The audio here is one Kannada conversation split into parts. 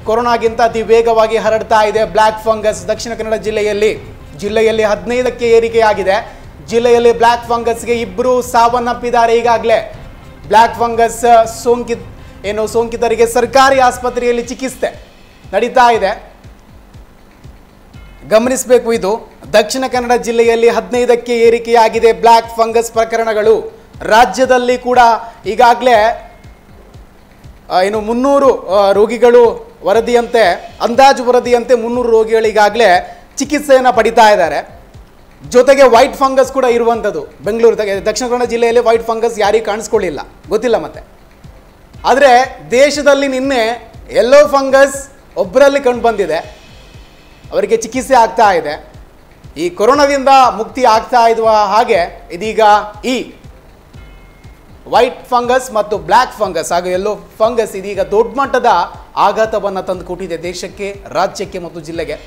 ಕೊರೋನಾಗಿಂತ ಅತಿ ವೇಗವಾಗಿ ಹರಡ್ತಾ ಇದೆ ಬ್ಲ್ಯಾಕ್ ಫಂಗಸ್ ದಕ್ಷಿಣ ಕನ್ನಡ ಜಿಲ್ಲೆಯಲ್ಲಿ ಜಿಲ್ಲೆಯಲ್ಲಿ ಹದಿನೈದಕ್ಕೆ ಏರಿಕೆಯಾಗಿದೆ ಜಿಲ್ಲೆಯಲ್ಲಿ ಬ್ಲ್ಯಾಕ್ ಫಂಗಸ್ಗೆ ಇಬ್ಬರು ಸಾವನ್ನಪ್ಪಿದ್ದಾರೆ ಈಗಾಗಲೇ ಬ್ಲ್ಯಾಕ್ ಫಂಗಸ್ ಸೋಂಕಿ ಏನು ಸೋಂಕಿತರಿಗೆ ಸರ್ಕಾರಿ ಆಸ್ಪತ್ರೆಯಲ್ಲಿ ಚಿಕಿತ್ಸೆ ನಡೀತಾ ಇದೆ ಗಮನಿಸಬೇಕು ಇದು ದಕ್ಷಿಣ ಕನ್ನಡ ಜಿಲ್ಲೆಯಲ್ಲಿ ಹದಿನೈದಕ್ಕೆ ಏರಿಕೆಯಾಗಿದೆ ಬ್ಲ್ಯಾಕ್ ಫಂಗಸ್ ಪ್ರಕರಣಗಳು ರಾಜ್ಯದಲ್ಲಿ ಕೂಡ ಈಗಾಗಲೇ ಆ, ಏನು ಮುನ್ನೂರು ಆ, ರೋಗಿಗಳು ವರದಿಯಂತೆ ಅಂದಾಜು ವರದಿಯಂತೆ ಮುನ್ನೂರು ರೋಗಿಗಳು ಈಗಾಗಲೇ ಚಿಕಿತ್ಸೆಯನ್ನು ಪಡಿತಾ ಇದ್ದಾರೆ ಜೊತೆಗೆ ವೈಟ್ ಫಂಗಸ್ ಕೂಡ ಇರುವಂಥದ್ದು ಬೆಂಗಳೂರು ದ- ದಕ್ಷಿಣ ಕನ್ನಡ ಜಿಲ್ಲೆಯಲ್ಲಿ ವೈಟ್ ಫಂಗಸ್ ಯಾರಿಗೂ ಕಾಣಿಸ್ಕೊಳ್ಳಿಲ್ಲ ಗೊತ್ತಿಲ್ಲ ಮತ್ತೆ ಆದರೆ ದೇಶದಲ್ಲಿ ನಿನ್ನೆ ಎಲ್ಲೋ ಫಂಗಸ್ ಒಬ್ಬರಲ್ಲಿ ಕಂಡು ಬಂದಿದೆ ಅವರಿಗೆ ಚಿಕಿತ್ಸೆ ಆಗ್ತಾ ಇದೆ ಈ ಕೊರೋನಾದಿಂದ ಮುಕ್ತಿ ಆಗ್ತಾ ಇರುವ ಹಾಗೆ ಇದೀಗ ಈ ವೈಟ್ ಫಂಗಸ್ ಮತ್ತು ಬ್ಲ್ಯಾಕ್ ಫಂಗಸ್ ಹಾಗೂ ಎಲ್ಲೋ ಫಂಗಸ್ ಇದೀಗ ದೊಡ್ಡ ಮಟ್ಟದ ಆಘಾತವನ್ನು ತಂದುಕೊಟ್ಟಿದೆ ದೇಶಕ್ಕೆ ರಾಜ್ಯಕ್ಕೆ ಮತ್ತು ಜಿಲ್ಲೆಗೆ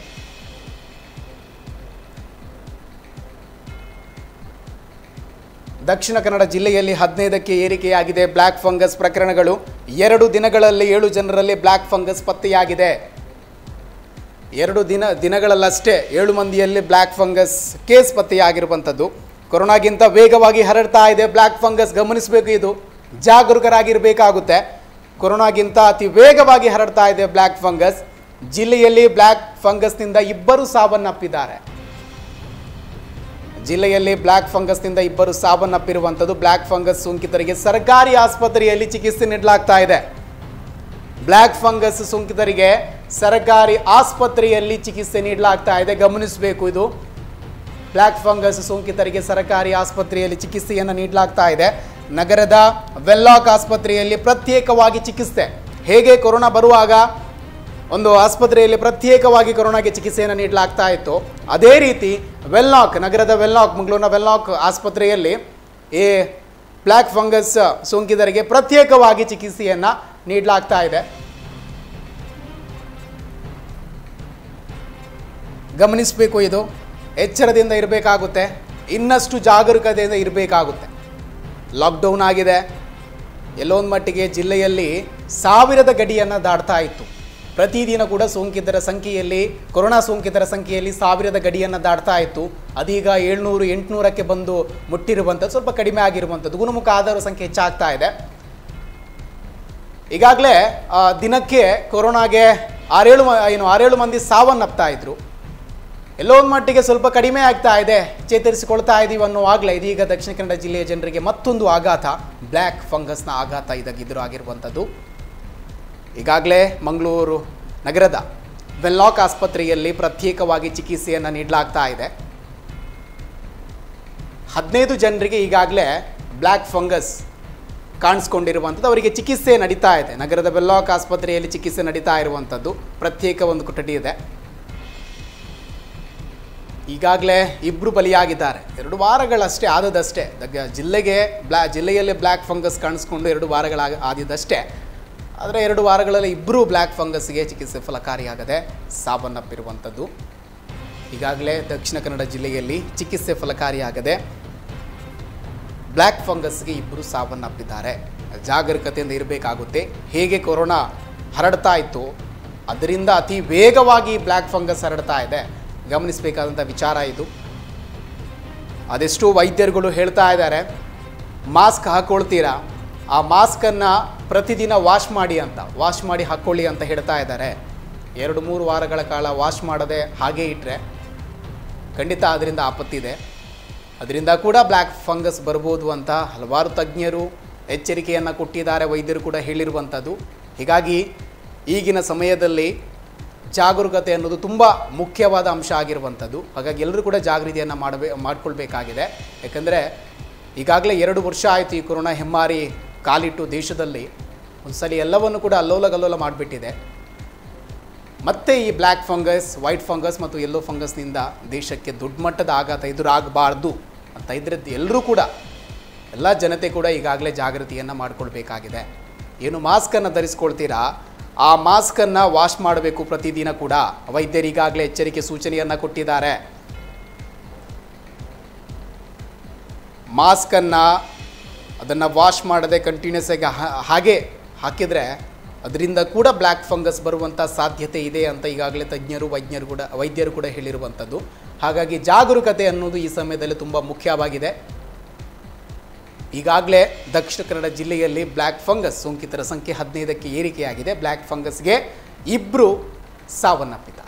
ದಕ್ಷಿಣ ಕನ್ನಡ ಜಿಲ್ಲೆಯಲ್ಲಿ ಹದಿನೈದಕ್ಕೆ ಏರಿಕೆಯಾಗಿದೆ ಬ್ಲ್ಯಾಕ್ ಫಂಗಸ್ ಪ್ರಕರಣಗಳು ಎರಡು ದಿನಗಳಲ್ಲಿ ಏಳು ಜನರಲ್ಲಿ ಬ್ಲ್ಯಾಕ್ ಫಂಗಸ್ ಪತ್ತೆಯಾಗಿದೆ ಎರಡು ದಿನ ದಿನಗಳಲ್ಲಷ್ಟೇ ಏಳು ಮಂದಿಯಲ್ಲಿ ಬ್ಲ್ಯಾಕ್ ಫಂಗಸ್ ಕೇಸ್ ಪತ್ತೆಯಾಗಿರುವಂಥದ್ದು ಕೊರೋನಾಗಿಂತ ವೇಗವಾಗಿ ಹರಡ್ತಾ ಇದೆ ಬ್ಲ್ಯಾಕ್ ಫಂಗಸ್ ಗಮನಿಸಬೇಕು ಇದು ಜಾಗರೂಕರಾಗಿರಬೇಕಾಗುತ್ತೆ ಕೊರೋನಾಗಿಂತ ಅತಿ ವೇಗವಾಗಿ ಹರಡ್ತಾ ಇದೆ ಬ್ಲ್ಯಾಕ್ ಫಂಗಸ್ ಜಿಲ್ಲೆಯಲ್ಲಿ ಬ್ಲ್ಯಾಕ್ ಫಂಗಸ್ನಿಂದ ಇಬ್ಬರು ಸಾವನ್ನಪ್ಪಿದ್ದಾರೆ ಜಿಲ್ಲೆಯಲ್ಲಿ ಬ್ಲ್ಯಾಕ್ ಫಂಗಸ್ನಿಂದ ಇಬ್ಬರು ಸಾವನ್ನಪ್ಪಿರುವಂಥದ್ದು ಬ್ಲ್ಯಾಕ್ ಫಂಗಸ್ ಸೋಂಕಿತರಿಗೆ ಸರ್ಕಾರಿ ಆಸ್ಪತ್ರೆಯಲ್ಲಿ ಚಿಕಿತ್ಸೆ ನೀಡಲಾಗ್ತಾ ಇದೆ ಬ್ಲ್ಯಾಕ್ ಫಂಗಸ್ ಸೋಂಕಿತರಿಗೆ ಸರ್ಕಾರಿ ಆಸ್ಪತ್ರೆಯಲ್ಲಿ ಚಿಕಿತ್ಸೆ ನೀಡಲಾಗ್ತಾ ಇದೆ ಗಮನಿಸಬೇಕು ಇದು ಬ್ಲ್ಯಾಕ್ ಫಂಗಸ್ ಸೋಂಕಿತರಿಗೆ ಸರ್ಕಾರಿ ಆಸ್ಪತ್ರೆಯಲ್ಲಿ ಚಿಕಿತ್ಸೆಯನ್ನು ನೀಡಲಾಗ್ತಾ ಇದೆ ನಗರದ ವೆಲ್ಲಾಕ್ ಆಸ್ಪತ್ರೆಯಲ್ಲಿ ಪ್ರತ್ಯೇಕವಾಗಿ ಚಿಕಿತ್ಸೆ ಹೇಗೆ ಕೊರೋನಾ ಬರುವಾಗ ಒಂದು ಆಸ್ಪತ್ರೆಯಲ್ಲಿ ಪ್ರತ್ಯೇಕವಾಗಿ ಕೊರೋನಾಗೆ ಚಿಕಿತ್ಸೆಯನ್ನು ನೀಡಲಾಗ್ತಾ ಇತ್ತು ಅದೇ ರೀತಿ ವೆಲ್ಲಾಕ್ ನಗರದ ವೆಲ್ಲಾಕ್ ಮಂಗಳೂರಿನ ವೆಲ್ಲಾಕ್ ಆಸ್ಪತ್ರೆಯಲ್ಲಿ ಈ ಬ್ಲ್ಯಾಕ್ ಫಂಗಸ್ ಸೋಂಕಿತರಿಗೆ ಪ್ರತ್ಯೇಕವಾಗಿ ಚಿಕಿತ್ಸೆಯನ್ನು ನೀಡಲಾಗ್ತಾ ಇದೆ ಗಮನಿಸಬೇಕು ಇದು ಎಚ್ಚರದಿಂದ ಇರಬೇಕಾಗುತ್ತೆ ಇನ್ನಷ್ಟು ಜಾಗರೂಕತೆಯಿಂದ ಇರಬೇಕಾಗುತ್ತೆ ಲಾಕ್ಡೌನ್ ಆಗಿದೆ ಎಲ್ಲೊಂದು ಮಟ್ಟಿಗೆ ಜಿಲ್ಲೆಯಲ್ಲಿ ಸಾವಿರದ ಗಡಿಯನ್ನು ದಾಟ್ತಾ ಇತ್ತು ಪ್ರತಿದಿನ ಕೂಡ ಸೋಂಕಿತರ ಸಂಖ್ಯೆಯಲ್ಲಿ ಕೊರೋನಾ ಸೋಂಕಿತರ ಸಂಖ್ಯೆಯಲ್ಲಿ ಸಾವಿರದ ಗಡಿಯನ್ನು ದಾಟ್ತಾ ಇತ್ತು ಅದೀಗ ಏಳ್ನೂರು ಎಂಟುನೂರಕ್ಕೆ ಬಂದು ಮುಟ್ಟಿರುವಂಥದ್ದು ಸ್ವಲ್ಪ ಕಡಿಮೆ ಆಗಿರುವಂಥದ್ದು ಗುಣಮುಖ ಆದವರ ಸಂಖ್ಯೆ ಹೆಚ್ಚಾಗ್ತಾ ಇದೆ ಈಗಾಗಲೇ ಆ, ದಿನಕ್ಕೆ ಕೊರೋನಾಗೆ ಆರೇಳು ಮ- ಏನು ಆರೇಳು ಮಂದಿ ಸಾವನ್ನಪ್ತಾ ಇದ್ರು ಎಲ್ಲೋ ಒಂದು ಮಟ್ಟಿಗೆ ಸ್ವಲ್ಪ ಕಡಿಮೆ ಆಗ್ತಾ ಇದೆ ಚೇತರಿಸಿಕೊಳ್ತಾ ಇದೀವಿ ಅನ್ನುವಾಗಲೇ ಇದೀಗ ದಕ್ಷಿಣ ಕನ್ನಡ ಜಿಲ್ಲೆಯ ಜನರಿಗೆ ಮತ್ತೊಂದು ಆಘಾತ ಬ್ಲ್ಯಾಕ್ ಫಂಗಸ್ನ ಆಘಾತ ಇದಾಗಿದ್ರು ಆಗಿರುವಂಥದ್ದು ಈಗಾಗಲೇ ಮಂಗಳೂರು ನಗರದ ವೆಲ್ಲಾಕ್ ಆಸ್ಪತ್ರೆಯಲ್ಲಿ ಪ್ರತ್ಯೇಕವಾಗಿ ಚಿಕಿತ್ಸೆಯನ್ನು ನೀಡಲಾಗ್ತಾ ಇದೆ ಹದಿನೈದು ಜನರಿಗೆ ಈಗಾಗಲೇ ಬ್ಲ್ಯಾಕ್ ಫಂಗಸ್ ಕಾಣಿಸ್ಕೊಂಡಿರುವಂಥದ್ದು ಅವರಿಗೆ ಚಿಕಿತ್ಸೆ ನಡೀತಾ ಇದೆ ನಗರದ ವೆಲ್ಲಾಕ್ ಆಸ್ಪತ್ರೆಯಲ್ಲಿ ಚಿಕಿತ್ಸೆ ನಡೀತಾ ಇರುವಂಥದ್ದು ಪ್ರತ್ಯೇಕ ಒಂದು ಕೊಠಡಿ ಇದೆ ಈಗಾಗಲೇ ಇಬ್ಬರು ಬಲಿಯಾಗಿದ್ದಾರೆ ಎರಡು ವಾರಗಳಷ್ಟೇ ಆದದಷ್ಟೇ ದಗ ಜಿಲ್ಲೆಗೆ ಬ್ಲಾ ಜಿಲ್ಲೆಯಲ್ಲಿ ಬ್ಲ್ಯಾಕ್ ಫಂಗಸ್ ಕಾಣಿಸ್ಕೊಂಡು ಎರಡು ವಾರಗಳಾಗ ಆದಿದ್ದಷ್ಟೇ ಆದರೆ ಎರಡು ವಾರಗಳಲ್ಲಿ ಇಬ್ಬರು ಬ್ಲ್ಯಾಕ್ ಫಂಗಸ್ಗೆ ಚಿಕಿತ್ಸೆ ಫಲಕಾರಿಯಾಗದೆ ಸಾವನ್ನಪ್ಪಿರುವಂಥದ್ದು ಈಗಾಗಲೇ ದಕ್ಷಿಣ ಕನ್ನಡ ಜಿಲ್ಲೆಯಲ್ಲಿ ಚಿಕಿತ್ಸೆ ಫಲಕಾರಿಯಾಗದೆ ಬ್ಲ್ಯಾಕ್ ಫಂಗಸ್ಗೆ ಇಬ್ಬರು ಸಾವನ್ನಪ್ಪಿದ್ದಾರೆ ಜಾಗರೂಕತೆಯಿಂದ ಇರಬೇಕಾಗುತ್ತೆ ಹೇಗೆ ಕೊರೋನಾ ಹರಡ್ತಾ ಇತ್ತು ಅದರಿಂದ ಅತಿ ವೇಗವಾಗಿ ಬ್ಲ್ಯಾಕ್ ಫಂಗಸ್ ಹರಡ್ತಾ ಇದೆ ಗಮನಿಸಬೇಕಾದಂಥ ವಿಚಾರ ಇದು ಅದೆಷ್ಟು ವೈದ್ಯರುಗಳು ಹೇಳ್ತಾ ಇದ್ದಾರೆ ಮಾಸ್ಕ್ ಹಾಕ್ಕೊಳ್ತೀರಾ ಆ ಮಾಸ್ಕನ್ನು ಪ್ರತಿದಿನ ವಾಶ್ ಮಾಡಿ ಅಂತ ವಾಶ್ ಮಾಡಿ ಹಾಕ್ಕೊಳ್ಳಿ ಅಂತ ಹೇಳ್ತಾ ಇದ್ದಾರೆ ಎರಡು ಮೂರು ವಾರಗಳ ಕಾಲ ವಾಶ್ ಮಾಡದೆ ಹಾಗೇ ಇಟ್ಟರೆ ಖಂಡಿತ ಅದರಿಂದ ಆಪತ್ತಿದೆ ಅದರಿಂದ ಕೂಡ ಬ್ಲ್ಯಾಕ್ ಫಂಗಸ್ ಬರ್ಬೋದು ಅಂತ ಹಲವಾರು ತಜ್ಞರು ಎಚ್ಚರಿಕೆಯನ್ನು ಕೊಟ್ಟಿದ್ದಾರೆ ವೈದ್ಯರು ಕೂಡ ಹೇಳಿರುವಂಥದ್ದು ಹೀಗಾಗಿ ಈಗಿನ ಸಮಯದಲ್ಲಿ ಜಾಗರೂಕತೆ ಅನ್ನೋದು ತುಂಬ ಮುಖ್ಯವಾದ ಅಂಶ ಆಗಿರುವಂಥದ್ದು ಹಾಗಾಗಿ ಎಲ್ಲರೂ ಕೂಡ ಜಾಗೃತಿಯನ್ನು ಮಾಡಬೇ ಮಾಡಿಕೊಳ್ಬೇಕಾಗಿದೆ ಯಾಕಂದರೆ ಈಗಾಗಲೇ ಎರಡು ವರ್ಷ ಆಯಿತು ಈ ಕೊರೋನಾ ಹೆಮ್ಮಾರಿ ಕಾಲಿಟ್ಟು ದೇಶದಲ್ಲಿ ಒಂದ್ಸಲಿ ಎಲ್ಲವನ್ನು ಕೂಡ ಅಲ್ಲೋಲ ಗಲ್ಲೋಲ ಮಾಡಿಬಿಟ್ಟಿದೆ ಮತ್ತೆ ಈ ಬ್ಲ್ಯಾಕ್ ಫಂಗಸ್ ವೈಟ್ ಫಂಗಸ್ ಮತ್ತು ಯೆಲ್ಲೋ ಫಂಗಸ್ನಿಂದ ದೇಶಕ್ಕೆ ದೊಡ್ಡ ಮಟ್ಟದ ಆಘಾತ ಎದುರಾಗಬಾರ್ದು ಅಂತ ಇದ್ರೆ ಎಲ್ಲರೂ ಕೂಡ ಎಲ್ಲ ಜನತೆ ಕೂಡ ಈಗಾಗಲೇ ಜಾಗೃತಿಯನ್ನು ಮಾಡಿಕೊಳ್ಬೇಕಾಗಿದೆ ಏನು ಮಾಸ್ಕನ್ನು ಧರಿಸ್ಕೊಳ್ತೀರಾ ಆ ಮಾಸ್ಕನ್ನು ವಾಶ್ ಮಾಡಬೇಕು ಪ್ರತಿದಿನ ಕೂಡ ವೈದ್ಯರು ಈಗಾಗಲೇ ಎಚ್ಚರಿಕೆ ಸೂಚನೆಯನ್ನು ಕೊಟ್ಟಿದ್ದಾರೆ ಮಾಸ್ಕನ್ನು ಅದನ್ನು ವಾಶ್ ಮಾಡದೆ ಕಂಟಿನ್ಯೂಸ್ ಆಗಿ ಹಾ- ಹಾಗೆ ಹಾಕಿದರೆ ಅದರಿಂದ ಕೂಡ ಬ್ಲ್ಯಾಕ್ ಫಂಗಸ್ ಬರುವಂಥ ಸಾಧ್ಯತೆ ಇದೆ ಅಂತ ಈಗಾಗಲೇ ತಜ್ಞರು ವೈದ್ಯರು ಕೂಡ ವೈದ್ಯರು ಕೂಡ ಹೇಳಿರುವಂಥದ್ದು ಹಾಗಾಗಿ ಜಾಗರೂಕತೆ ಅನ್ನೋದು ಈ ಸಮಯದಲ್ಲಿ ತುಂಬ ಮುಖ್ಯವಾಗಿದೆ ಈಗಾಗಲೇ ದಕ್ಷಿಣ ಕನ್ನಡ ಜಿಲ್ಲೆಯಲ್ಲಿ ಬ್ಲ್ಯಾಕ್ ಫಂಗಸ್ ಸೋಂಕಿತರ ಸಂಖ್ಯೆ ಹದಿನೈದಕ್ಕೆ ಏರಿಕೆಯಾಗಿದೆ ಬ್ಲ್ಯಾಕ್ ಫಂಗಸ್ಗೆ ಇಬ್ಬರು ಸಾವನ್ನಪ್ಪಿದ್ದಾರೆ